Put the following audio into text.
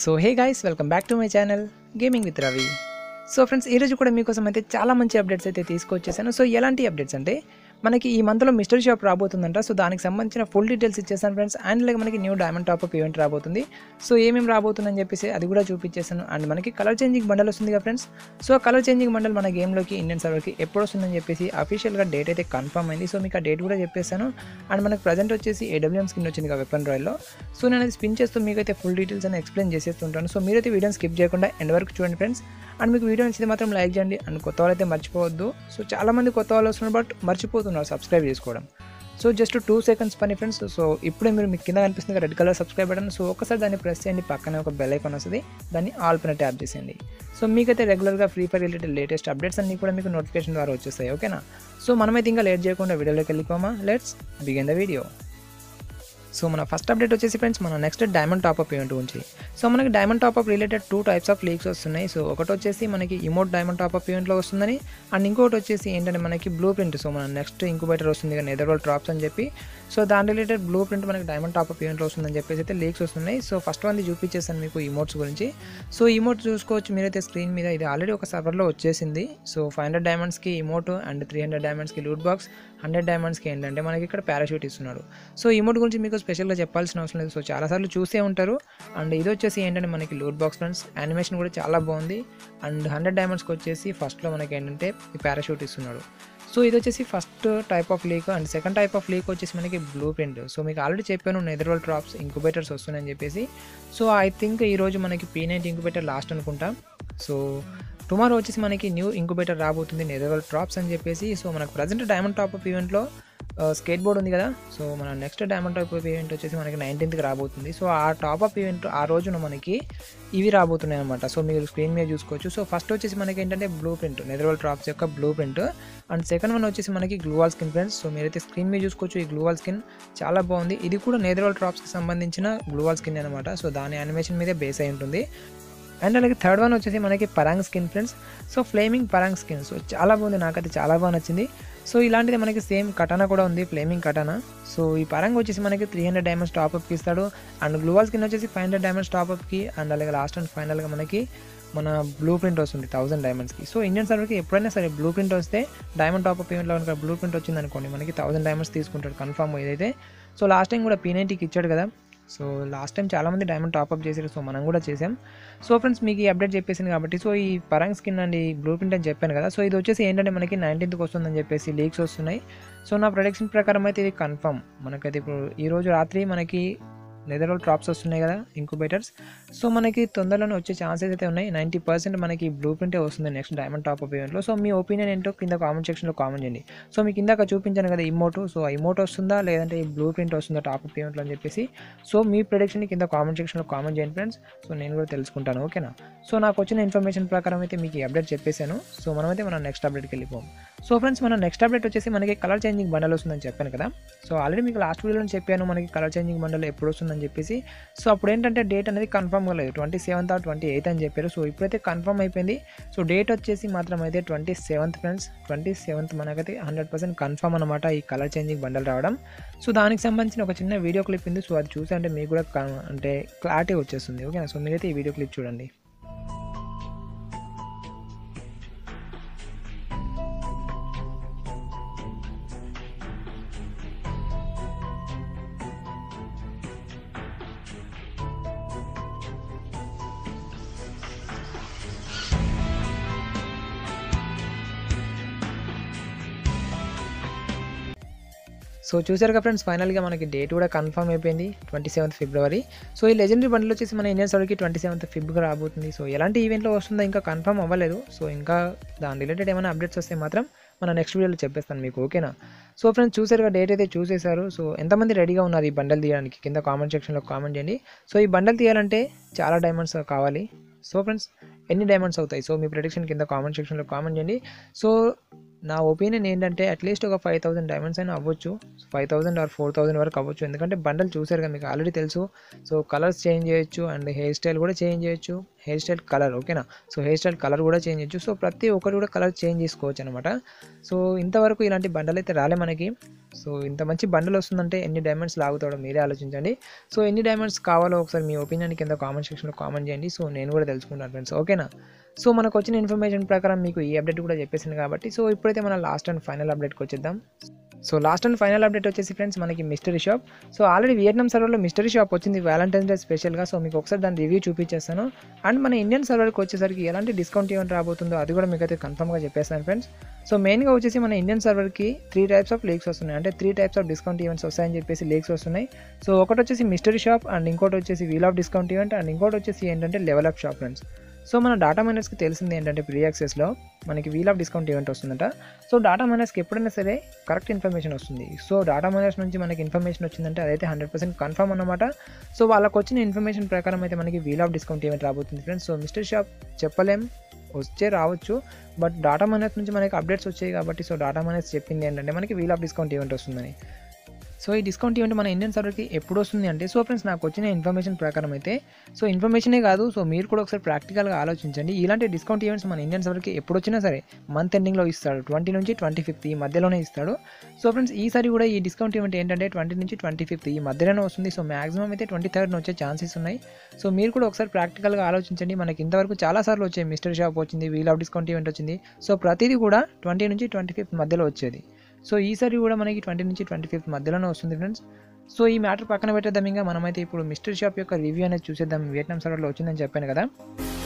so hey guys welcome back to my channel gaming with Ravi so friends ఈరోజు కూడా మీకోసం అయితే చాలా మంచి అప్డేట్స్ అయితే తీసుకొచ్చేసాను సో ఎలాంటి అప్డేట్స్ అంటే మనకి ఈ మంత్లో మిస్టరీ షాప్ రాబోతుందంట సో దానికి సంబంధించిన ఫుల్ డీటెయిల్స్ ఇచ్చేసాను ఫ్రెండ్స్ అండ్ లైక్ మనకి న్యూ డైమండ్ టాప్అప్ ఈవెంట్ రాబోతుంది సో ఏమేమి రాబోతుందని చెప్పేసి అది కూడా చూపించేసాను అండ్ మనకి కలర్ చేంజింగ్ బండల్ వస్తుంది కదా friends so colour changing bundle మన గేమ్లోకి ఇండియన్ సర్వర్కి ఎప్పుడు వస్తుందని చెప్పేసి అఫీషియల్గా డేట్ అయితే కన్ఫర్మ్ అయింది సో మీకు ఆ డేట్ కూడా చెప్పేసాను అండ్ మనకు ప్రజెంట్ వచ్చేసి ఏడబ్ల్యూఎం స్కిన్ వచ్చింది కదా వెపన్ రాయల్లో సో నేను అది స్పిన్ చేస్తూ మీకైతే ఫుల్ డీటెయిల్స్ అని ఎక్స్ప్లెయిన్ చేసేస్తుంటాను సో మీరైతే వీడియోని స్కిప్ చేయకుండా ఎండ్ వరకు చూడండి ఫ్రెండ్స్ అండ్ మీకు వీడియో నచ్చితే మాత్రం లైక్ చేయండి అండ్ కొత్త వాళ్ళైతే మర్చిపోవద్దు సో చాలా మంది కొత్త వాళ్ళు వస్తున్నారు బట్ మర్చిపోతున్నారు సబ్స్క్రైబ్ చేసుకోవడం సో జస్ట్ టూ సెకండ్స్ పని ఫ్రెండ్స్ సో ఇప్పుడే మీరు మీకు కింద కనిపిస్తుంది red colour subscribe button so ఒకసారి దాన్ని ప్రెస్ చేయండి పక్కనే ఒక బెల్ ఐకాన్ వస్తుంది దాన్ని ఆల్ పైన ట్యాప్ చేసేయండి సో మీకైతే రెగ్యులర్గా free fire related latest updates అన్ని కూడా మీకు నోటిఫికేషన్ ద్వారా వచ్చేస్తాయి ఓకేనా సో మనమైతే ఇంకా లేట్ చేయకుండా వీడియోలోకి వెళ్ళిపోమా let's begin the video so మన ఫస్ట్ అప్డేట్ వచ్చేసి ఫ్రెండ్స్ మన నెక్స్ట్ డైమండ్ టాప్అప్ ఈవెంట్ గురించి సో మనకి diamond top up related two types of leaks వస్తున్నాయి సో ఒకటి వచ్చేసి మనకి ఇమోట్ డైమండ్ టాప్అప్ ఈవెంట్లో వస్తుందని అండ్ ఇంకోటి వచ్చేసి ఏంటంటే మనకి బ్లూ ప్రింట్ సో మన నెక్స్ట్ ఇంక్యుబేటర్ వస్తుంది కానీ ఎదర్ వరల్డ్ డ్రాప్స్ అని చెప్పి సో దాని రిలేటెడ్ బ్లూ ప్రింట్ మనకి డైమండ్ టాప్అప్ ఈవెంట్లో వస్తుందని చెప్పేసి అయితే లీక్స్ వస్తున్నాయి సో ఫస్ట్ వన్ చూపించేసాను మీకు ఇమోట్స్ గురించి సో ఇమోట్ చూసుకోవచ్చు మీరైతే స్క్రీన్ మీద ఇది ఆల్రెడీ ఒక సర్వర్లో వచ్చేసింది సో ఫైవ్ హండ్రెడ్ డైమండ్స్కి ఇమోట్ అండ్ త్రీ హండ్రెడ్ డైమండ్స్కి లూట్ బాక్స్ హండ్రెడ్ డైమండ్స్కి ఏంటంటే మనకి ఇక్కడ పారాషూట్ ఇస్తున్నాడు సో ఇమోట్ గురించి మీకు స్పెషల్గా చెప్పాల్సిన అవసరం లేదు సో చాలాసార్లు చూసే ఉంటారు అండ్ ఇది వచ్చేసి ఏంటంటే మనకి లూట్ బాక్స్ ఫ్రెండ్స్ యానిమేషన్ కూడా చాలా బాగుంది అండ్ హండ్రెడ్ డైమండ్స్కి వచ్చేసి ఫస్ట్లో మనకి ఏంటంటే ఈ పారాషూట్ ఇస్తున్నాడు సో ఇది వచ్చేసి first type of leak and second type of leak వచ్చేసి మనకి బ్లూ ప్రింట్ సో మీకు ఆల్రెడీ చెప్పాను నెదర్వల్ డ్రాప్స్ ఇంక్యుబేటర్స్ వస్తున్నాయని చెప్పేసి సో ఐ థింక్ ఈరోజు మనకి పీ నైన్టీ ఇంక్యుబేటర్ లాస్ట్ అనుకుంటా సో టుమారో వచ్చేసి మనకి న్యూ ఇంక్యుబేటర్ రాబోతుంది నెదర్వల్ డ్రాప్స్ అని చెప్పేసి సో మనకు ప్రజెంట్ డైమండ్ టాప్ అప్ ఈవెంట్లో స్కేట్ బోర్డ్ ఉంది కదా సో మన next diamond top up event వచ్చేసి మనకి నైన్టీన్త్కి రాబోతుంది సో ఆ టాప్ అప్ ఈవెంట్ ఆ రోజున మనకి ఇవి రాబోతున్నాయి అనమాట సో మీరు స్క్రీన్ మీద చూసుకోవచ్చు సో ఫస్ట్ వచ్చేసి మనకి ఏంటంటే బ్లూ ప్రింట్ నెదర్వల్ డ్రాప్స్ యొక్క blueprint and second one వచ్చేసి మనకి గ్లూవాల్ స్కిన్ ఫ్రెండ్స్ సో మీరైతే స్క్రీన్ మీద చూసుకోవచ్చు ఈ గ్లూవాల్ స్కిన్ చాలా బాగుంది ఇది కూడా నేదర్వల్ డ్రాప్స్కి సంబంధించిన గ్లూవాల్ స్కిన్ అనమాట సో దాని యానిమేషన్ మీదే బేస్ అయి ఉంటుంది అండ్ అలాగే థర్డ్ వన్ వచ్చేసి మనకి parang skin friends so flaming parang skin so చాలా బాగుంది నాకైతే చాలా బాగా నచ్చింది సో ఇలాంటిది మనకి సేమ్ కటానా కూడా ఉంది ఫ్లేమింగ్ కటానా సో ఈ పరంగా వచ్చేసి మనకి త్రీ హండ్రెడ్ డైమండ్స్ టాప్అప్కి ఇస్తాడు అండ్ గ్లూవాల్ స్కిన్ వచ్చేసి ఫైవ్ హండ్రెడ్ డైమండ్స్ టాప్అప్కి అండ్ అలాగే లాస్ట్ అండ్ ఫైనల్గా మనకి మన బ్లూ ప్రింట్ వస్తుంది థౌసండ్ డైమండ్స్కి సో ఇండియన్ సర్వర్కి ఎప్పుడైనా సరే బ్లూ ప్రింట్ వస్తే డైమండ్ టాప్అప్ ఈవెంట్లో కనుక బ్లూ ప్రింట్ వచ్చింది అనుకోండి మనకి థౌసండ్ డైమండ్స్ తీసుకుంటాడు కన్ఫర్మ్ ఏదైతే సో లాస్ట్ టైం కూడా పీ నైన్టీకి ఇచ్చాడు కదా సో లాస్ట్ టైం చాలామంది డైమండ్ టాప్అప్ చేశారు సో మనం కూడా చేసాం సో ఫ్రెండ్స్ మీకు ఈ అప్డేట్ చెప్పేసింది కాబట్టి సో ఈ పరంగ్ స్కిన్ అండ్ ఈ బ్లూ ప్రింట్ అని చెప్పాను కదా సో ఇది వచ్చేసి ఏంటంటే మనకి నైన్టీన్త్కి వస్తుందని చెప్పేసి లీక్స్ వస్తున్నాయి సో నా ప్రొడక్షన్ ప్రకారం అయితే ఇది కన్ఫర్మ్ మనకైతే ఇప్పుడు ఈరోజు రాత్రి మనకి నెదర్వల్ డ్రాప్స్ వస్తున్నాయి కదా ఇంక్యుబేటర్స్ సో మనకి తొందరలోనే వచ్చే ఛాన్సెస్ అయితే ఉన్నాయి నైంటీ పర్సెంట్ మనకి బ్లూ ప్రింటే వస్తుంది నెక్స్ట్ డైమండ్ టాప్ అప్ ఈవెంట్లో సో మీ ఒపీనియన్ ఏంటో కింద కామెంట్ సెక్షన్లో కామెంట్ చేయండి సో మీకు ఇందాక చూపించాను కదా ఇమోటు సో ఆ ఇమోట్ వస్తుందా లేదంటే ఈ బ్లూ ప్రింట్ వస్తుందా టాప్ అప్ ఈవెంట్లో అని చెప్పేసి సో మీ ప్రొడక్షన్ కింద కామెంట్ సెక్షన్లో కామెంట్ చేయండి ఫ్రెండ్స్ సో నేను కూడా తెలుసుకుంటాను ఓకేనా సో నాకు వచ్చిన ఇన్ఫర్మేషన్ ప్రకారం అయితే మీకు ఈ అప్డేట్ చెప్పేశాను సో మనమైతే మనం నెక్స్ట్ అప్డేట్కి వెళ్ళిపోం సో ఫ్రెండ్స్ మన నెక్స్ట్ అప్డేట్ వచ్చేసి మనకి కలర్ చేంజింగ్ బండల్ వస్తుందని చెప్పాను కదా సో ఆల్రెడీ మీకు లాస్ట్ వీడియోలో చెప్పాను మనకి కలర్ చేంజింగ్ బండల్ ఎప్పుడు వస్తుందని చెప్పేసి సో అప్పుడు ఏంటంటే డేట్ అనేది కన్ఫర్మ్ కాలేదు twenty seventh or twenty eighth అని చెప్పారు సో ఇప్పుడైతే కన్ఫర్మ్ అయిపోయింది సో డేట్ వచ్చేసి మాత్రం అయితే twenty seventh friends twenty seventh మనకైతే హండ్రెడ్ పర్సెంట్ కన్ఫర్మ్ అనమాట ఈ కలర్ చేంజింగ్ బండల్ రావడం సో దానికి సంబంధించిన ఒక చిన్న వీడియో క్లిప్ ఉంది సో అది చూసి అంటే మీకు కూడా క- అంటే క్లారిటీ వచ్చేస్తుంది ఓకేనా సో మీరైతే ఈ వీడియో క్లిప్ చూడండి సో చూసారు కదా ఫ్రెండ్స్ ఫైనల్గా మనకి డేట్ కూడా కన్ఫర్మ్ అయిపోయింది ట్వంటీ సెవెంత్ ఫిబ్రవరి సో ఈ లెజెండరీ బండిల్ వచ్చేసి మన ఇండియన్ సర్వర్కి ట్వంటీ సెవెంత్ ఫిబ్గా రాబోతుంది సో ఎలాంటి ఈవెంట్లో వస్తుందో ఇంకా కన్ఫర్మ్ అవ్వలేదు సో ఇంకా దాని రిలేటెడ్ ఏమైనా అప్డేట్స్ వస్తే మాత్రం మన నెక్స్ట్ వీడియోలో చెప్పేస్తాను మీకు ఓకేనా సో ఫ్రెండ్స్ చూసారుగా డేట్ అయితే చూసేశారు సో ఎంతమంది రెడీగా ఉన్నారు ఈ బండల్ తీయడానికి కింద కామెంట్ సెక్షన్లో కామెంట్ చేయండి సో ఈ బండల్ తీయాలంటే చాలా డైమండ్స్ కావాలి సో ఫ్రెండ్స్ ఎన్ని డైమండ్స్ అవుతాయి సో మీ ప్రెడిక్షన్ కింద కామెంట్ సెక్షన్లో కామెంట్ చేయండి సో నా ఒపీనియన్ ఏంటంటే అట్లీస్ట్ ఒక ఫైవ్ థౌసండ్ డైమండ్స్ అయినా అవ్వచ్చు five thousand or four thousand వరకు అవ్వచ్చు ఎందుకంటే బండల్ చూసారు కదా మీకు ఆల్రెడీ తెలుసు సో కలర్స్ చేంజ్ చేయొచ్చు అండ్ హెయిర్ స్టైల్ కూడా చేంజ్ చేయొచ్చు హెయిర్ స్టైల్ కలర్ ఓకేనా సో హెయిర్ స్టైల్ కలర్ కూడా చేంజ్ చేయొచ్చు సో ప్రతి ఒక్కరు కూడా కలర్ చేంజ్ చేసుకోవచ్చు అనమాట సో ఇంతవరకు ఇలాంటి బండలు అయితే రాలే మనకి సో ఇంత మంచి బండలు వస్తుందంటే ఎన్ని డైమండ్స్ లాగుతాడో మీరే ఆలోచించండి సో ఎన్ని డైమండ్స్ కావాలో ఒకసారి మీ ఒపీనియన్ కింద కామెంట్ సెక్షన్లో కామెంట్ చేయండి సో నేను కూడా తెలుసుకుంటాను ఫ్రెండ్స్ ఓకేనా సో మనకు వచ్చిన ఇన్ఫర్మేషన్ ప్రకారం మీకు ఈ అప్డేట్ కూడా చెప్పేసింది కాబట్టి సో ఇప్పుడైతే మన లాస్ట్ అండ్ ఫైనల్ అప్డేట్కి వచ్చేద్దాం so last and final update వచ్చేసి ఫ్రెండ్స్ మనకి mystery shop so already Vietnam సర్వర్లో మిస్టరీ షాప్ వచ్చింది వ్యాలంటైన్స్ డే స్పెషల్గా సో మీకు ఒకసారి దాని రివ్యూ చూపించేస్తాను అండ్ మన ఇండియన్ సర్వర్కి వచ్చేసరికి ఎలాంటి డిస్కౌంట్ ఈవెంట్ రాబోతుందో అది కూడా మీకు అయితే కన్ఫర్మ్గా చెప్పేస్తాను ఫ్రెండ్స్ సో మెయిన్గా వచ్చేసి మన ఇండియన్ సర్వర్కి త్రీ టైప్స్ ఆఫ్ లీక్స్ వస్తున్నాయి అంటే three types of discount events వస్తాయని చెప్పేసి లీక్స్ వస్తున్నాయి సో ఒకటి వచ్చేసి మిస్టరీ షాప్ అండ్ ఇంకోటి వచ్చేసి wheel of discount event and ఇంకోటి వచ్చేసి ఏంటంటే level up shop friends so మన డాటా మైనర్స్కి తెలిసింది ఏంటంటే ప్రీ యాక్సెస్లో మనకి వీల్ ఆఫ్ డిస్కౌంట్ ఈవెంట్ వస్తుందంట సో డాటా మైనర్స్కి ఎప్పుడైనా సరే కరెక్ట్ ఇన్ఫర్మేషన్ వస్తుంది సో డాటా మైనర్స్ నుంచి మనకి ఇన్ఫర్మేషన్ వచ్చిందంటే అదైతే హండ్రెడ్ పర్సెంట్ కన్ఫర్మ్ అనమాట సో వాళ్ళకి వచ్చిన ఇన్ఫర్మేషన్ ప్రకారం అయితే మనకి వీల్ ఆఫ్ డిస్కౌంట్ ఈవెంట్ రాబోతుంది ఫ్రెండ్స్ సో మిస్టర్ షాప్ చెప్పలేం వచ్చే రావచ్చు బట్ డాటా మైనర్స్ నుంచి మనకి అప్డేట్స్ వచ్చాయి కాబట్టి సో డాటా మైనర్స్ చెప్పింది ఏంటంటే మనకి వీల్ ఆఫ్ డిస్కౌంట్ ఈవెంట్ వస్తుందని సో ఈ డిస్కౌంట్ ఈవెంట్ మన ఇండియన్ సర్వర్కి ఎప్పుడు వస్తుంది అంటే సో ఫ్రెండ్స్ నాకు వచ్చిన ఇన్ఫర్మేషన్ ప్రకారం అయితే సో ఇన్ఫర్మేషనే కాదు సో మీరు కూడా ఒకసారి ప్రాక్టికల్గా ఆలోచించండి ఇలాంటి డిస్కౌంట్ ఈవెంట్స్ మన ఇండియన్ సర్వర్కి ఎప్పుడు వచ్చినా సరే మంత్ ఎండింగ్లో ఇస్తాడు ట్వంటీ నుంచి ట్వంటీ ఫిఫ్త్ ఈ మధ్యలోనే ఇస్తాడు సో ఫ్రెండ్స్ ఈసారి కూడా ఈ డిస్కౌంట్ ఈవెంట్ ఏంటంటే ట్వంటీ నుంచి ట్వంటీ ఫిఫ్త్ ఈ మధ్యలోనే వస్తుంది సో మాక్సిమం అయితే ట్వంటీ థర్డ్ వచ్చే ఛాన్సెస్ ఉన్నాయి సో మీరు కూడా ఒకసారి ప్రాక్టికల్గా ఆలోచించండి మనకి ఇంతవరకు చాలాసార్లు వచ్చాయి మిస్టర్ షాప్ వచ్చింది వీల్ ఆఫ్ డిస్కౌంట్ ఈవెంట్ వచ్చింది సో ప్రతిదీ కూడా ట్వంటీ నుంచి ట్వంటీ ఫిఫ్త్ మధ్యలో వచ్చేది సో ఈసారి కూడా మనకి ట్వంటీ నుంచి ట్వంటీ ఫిఫ్త్ మధ్యలోనే వస్తుంది ఫ్రెండ్స్ సో ఈ మ్యాటర్ పక్కన పెట్టేద్దాం ఇంకా మనమైతే ఇప్పుడు మిస్టర్ షాప్ యొక్క రివ్యూ అనేది చూసేద్దాం వియట్నాం సర్వర్లో వచ్చిందని చెప్పాను కదా